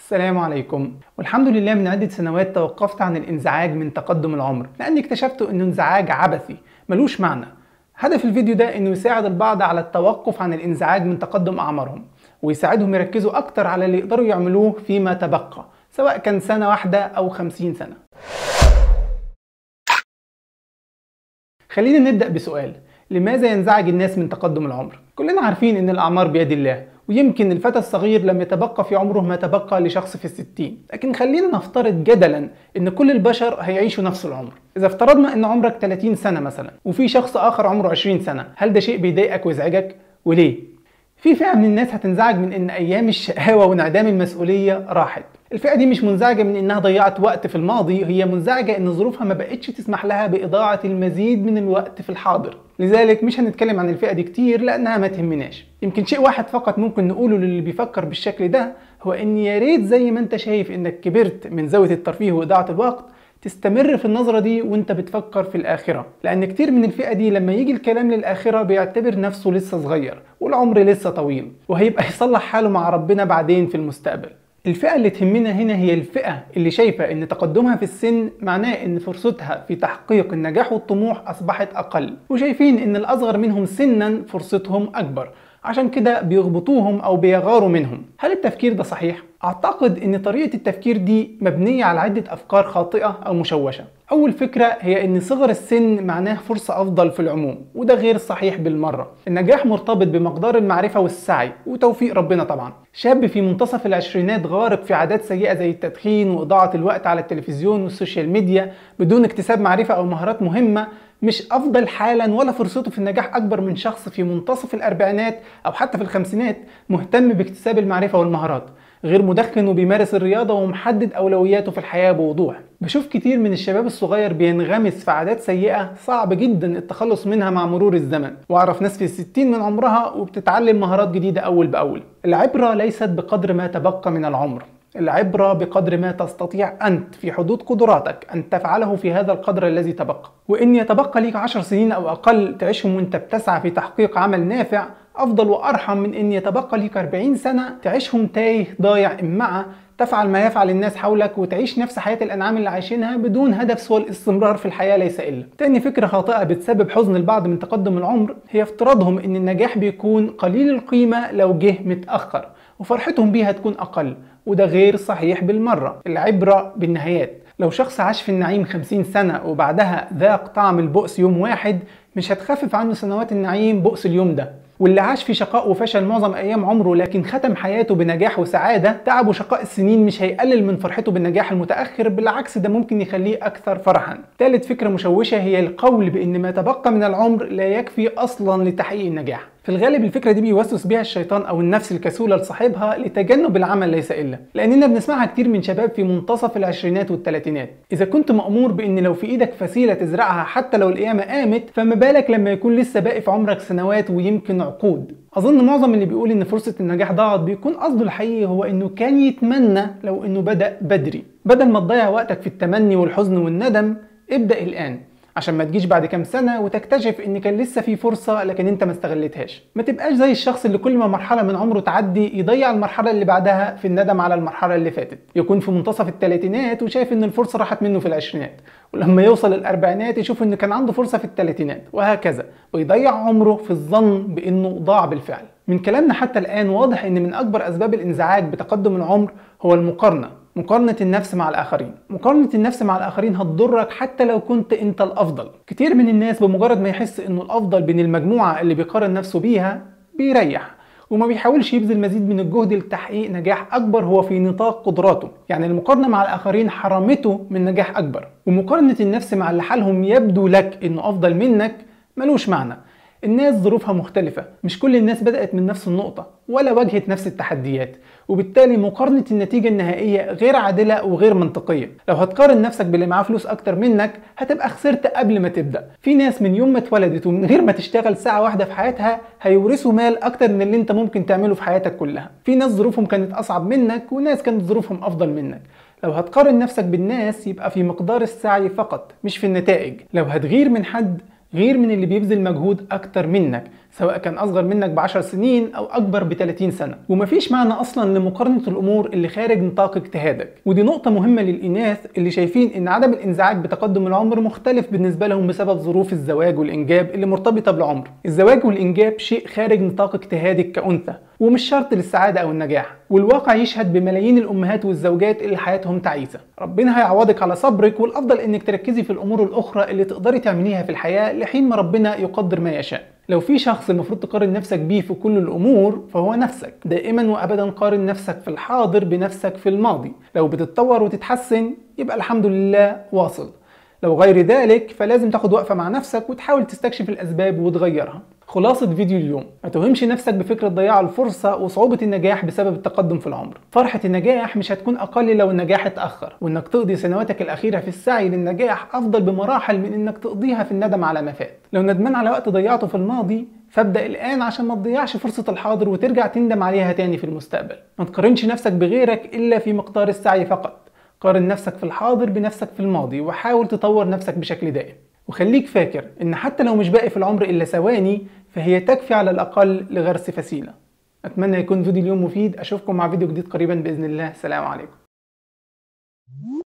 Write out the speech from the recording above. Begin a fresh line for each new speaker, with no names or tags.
السلام عليكم والحمد لله من عدة سنوات توقفت عن الانزعاج من تقدم العمر لأني اكتشفت أنه انزعاج عبثي ملوش معنى هدف الفيديو ده أنه يساعد البعض على التوقف عن الانزعاج من تقدم أعمارهم ويساعدهم يركزوا أكتر على اللي يقدروا يعملوه فيما تبقى سواء كان سنة واحدة أو خمسين سنة خلينا نبدأ بسؤال لماذا ينزعج الناس من تقدم العمر؟ كلنا عارفين ان الاعمار بيد الله ويمكن الفتى الصغير لم يتبقى في عمره ما تبقى لشخص في الستين لكن خلينا نفترض جدلا ان كل البشر هيعيشوا نفس العمر اذا افترضنا ان عمرك 30 سنة مثلا وفي شخص اخر عمره 20 سنة هل ده شيء بيضايقك ويزعجك وليه في فئة من الناس هتنزعج من ان ايام الشقاوة وانعدام المسؤولية راحت الفئة دي مش منزعجة من انها ضيعت وقت في الماضي هي منزعجة ان ظروفها ما بقتش تسمح لها باضاعة المزيد من الوقت في الحاضر لذلك مش هنتكلم عن الفئة دي كتير لانها ما تهمناش يمكن شيء واحد فقط ممكن نقوله للي بيفكر بالشكل ده هو ان يا ريت زي ما انت شايف انك كبرت من زاوية الترفيه واضاعة الوقت تستمر في النظرة دي وانت بتفكر في الآخرة لأن كتير من الفئة دي لما يجي الكلام للآخرة بيعتبر نفسه لسه صغير والعمر لسه طويل وهيبقى يصلح حاله مع ربنا بعدين في المستقبل الفئة اللي تهمنا هنا هي الفئة اللي شايفة ان تقدمها في السن معناه ان فرصتها في تحقيق النجاح والطموح اصبحت اقل وشايفين ان الاصغر منهم سنا فرصتهم اكبر عشان كده بيغبطوهم او بيغاروا منهم هل التفكير ده صحيح اعتقد ان طريقه التفكير دي مبنيه على عده افكار خاطئه او مشوشه اول فكره هي ان صغر السن معناه فرصه افضل في العموم وده غير صحيح بالمره النجاح مرتبط بمقدار المعرفه والسعي وتوفيق ربنا طبعا شاب في منتصف العشرينات غارق في عادات سيئه زي التدخين واضاعه الوقت على التلفزيون والسوشيال ميديا بدون اكتساب معرفه او مهارات مهمه مش افضل حالا ولا فرصته في النجاح اكبر من شخص في منتصف الاربعينات او حتى في الخمسينات مهتم باكتساب المعرفه والمهارات غير مدخن وبيمارس الرياضه ومحدد اولوياته في الحياه بوضوح بشوف كتير من الشباب الصغير بينغمس في عادات سيئه صعب جدا التخلص منها مع مرور الزمن واعرف ناس في الستين من عمرها وبتتعلم مهارات جديده اول باول العبره ليست بقدر ما تبقى من العمر العبرة بقدر ما تستطيع أنت في حدود قدراتك أن تفعله في هذا القدر الذي تبقى وإن يتبقى لك عشر سنين أو أقل تعيشهم وأنت بتسعى في تحقيق عمل نافع أفضل وأرحم من إن يتبقى لك 40 سنة تعيشهم تايه ضايع إمعة تفعل ما يفعل الناس حولك وتعيش نفس حياة الأنعام اللي عايشينها بدون هدف سوى الاستمرار في الحياة ليس إلا. تاني فكرة خاطئة بتسبب حزن البعض من تقدم العمر هي افتراضهم إن النجاح بيكون قليل القيمة لو جه متأخر وفرحتهم بيه هتكون أقل وده غير صحيح بالمرة العبرة بالنهايات لو شخص عاش في النعيم 50 سنة وبعدها ذاق طعم البؤس يوم واحد مش هتخفف عنه سنوات النعيم بؤس اليوم ده واللي عاش في شقاء وفشل معظم ايام عمره لكن ختم حياته بنجاح وسعاده تعب وشقاء السنين مش هيقلل من فرحته بالنجاح المتاخر بالعكس ده ممكن يخليه اكثر فرحا ثالث فكره مشوشه هي القول بان ما تبقى من العمر لا يكفي اصلا لتحقيق النجاح في الغالب الفكره دي بيوسوس بيها الشيطان او النفس الكسوله لصاحبها لتجنب العمل ليس الا لاننا بنسمعها كتير من شباب في منتصف العشرينات والثلاثينات اذا كنت مامور بان لو في ايدك فسيله تزرعها حتى لو القيامه قامت فما بالك لما يكون لسه باقي في عمرك سنوات ويمكن عقود اظن معظم اللي بيقول ان فرصه النجاح ضاعت بيكون قصده الحقيقي هو انه كان يتمنى لو انه بدا بدري بدل ما تضيع وقتك في التمني والحزن والندم ابدا الان عشان ما تجيش بعد كام سنة وتكتشف ان كان لسه في فرصة لكن انت ما استغلتهاش ما تبقاش زي الشخص اللي كل ما مرحلة من عمره تعدي يضيع المرحلة اللي بعدها في الندم على المرحلة اللي فاتت يكون في منتصف الثلاثينات وشايف ان الفرصة راحت منه في العشرينات ولما يوصل الاربعينات يشوف ان كان عنده فرصة في الثلاثينات وهكذا ويضيع عمره في الظن بانه ضاع بالفعل من كلامنا حتى الان واضح ان من اكبر اسباب الانزعاج بتقدم العمر هو المقارنة مقارنة النفس مع الآخرين مقارنة النفس مع الآخرين هتضرك حتى لو كنت أنت الأفضل كتير من الناس بمجرد ما يحس أنه الأفضل بين المجموعة اللي بيقارن نفسه بيها بيريح وما بيحاولش يبذل مزيد من الجهد لتحقيق نجاح أكبر هو في نطاق قدراته يعني المقارنة مع الآخرين حرمته من نجاح أكبر ومقارنة النفس مع اللي حالهم يبدو لك أنه أفضل منك ملوش معنى الناس ظروفها مختلفة مش كل الناس بدأت من نفس النقطة ولا واجهت نفس التحديات وبالتالي مقارنة النتيجة النهائية غير عادلة وغير منطقية لو هتقارن نفسك باللي معاه فلوس أكتر منك هتبقى خسرت قبل ما تبدأ في ناس من يوم ما اتولدت ومن غير ما تشتغل ساعة واحدة في حياتها هيورثوا مال أكتر من اللي أنت ممكن تعمله في حياتك كلها في ناس ظروفهم كانت أصعب منك وناس كانت ظروفهم أفضل منك لو هتقارن نفسك بالناس يبقى في مقدار السعي فقط مش في النتائج لو هتغير من حد غير من اللي بيبذل مجهود اكتر منك سواء كان اصغر منك ب 10 سنين او اكبر ب 30 سنه ومفيش معنى اصلا لمقارنه الامور اللي خارج نطاق اجتهادك ودي نقطه مهمه للاناث اللي شايفين ان عدم الانزعاج بتقدم العمر مختلف بالنسبه لهم بسبب ظروف الزواج والانجاب اللي مرتبطه بالعمر الزواج والانجاب شيء خارج نطاق اجتهادك كانثى ومش شرط للسعادة أو النجاح والواقع يشهد بملايين الأمهات والزوجات اللي حياتهم تعيسة ربنا هيعوضك على صبرك والأفضل إنك تركزي في الأمور الأخرى اللي تقدري تعمليها في الحياة لحين ما ربنا يقدر ما يشاء لو في شخص المفروض تقارن نفسك بيه في كل الأمور فهو نفسك دائما وأبدا قارن نفسك في الحاضر بنفسك في الماضي لو بتتطور وتتحسن يبقى الحمد لله واصل لو غير ذلك فلازم تاخد وقفة مع نفسك وتحاول تستكشف الأسباب وتغيرها خلاصة فيديو اليوم ما توهمش نفسك بفكرة ضياع الفرصة وصعوبة النجاح بسبب التقدم في العمر فرحة النجاح مش هتكون أقل لو النجاح اتأخر وإنك تقضي سنواتك الأخيرة في السعي للنجاح أفضل بمراحل من إنك تقضيها في الندم على ما فات لو ندمان على وقت ضيعته في الماضي فابدأ الآن عشان ما تضيعش فرصة الحاضر وترجع تندم عليها تاني في المستقبل ما تقارنش نفسك بغيرك إلا في مقدار السعي فقط قارن نفسك في الحاضر بنفسك في الماضي وحاول تطور نفسك بشكل دائم وخليك فاكر ان حتى لو مش باقي في العمر الا ثواني فهي تكفي على الاقل لغرس فسيله اتمنى يكون فيديو اليوم مفيد اشوفكم مع فيديو جديد قريبا باذن الله سلام عليكم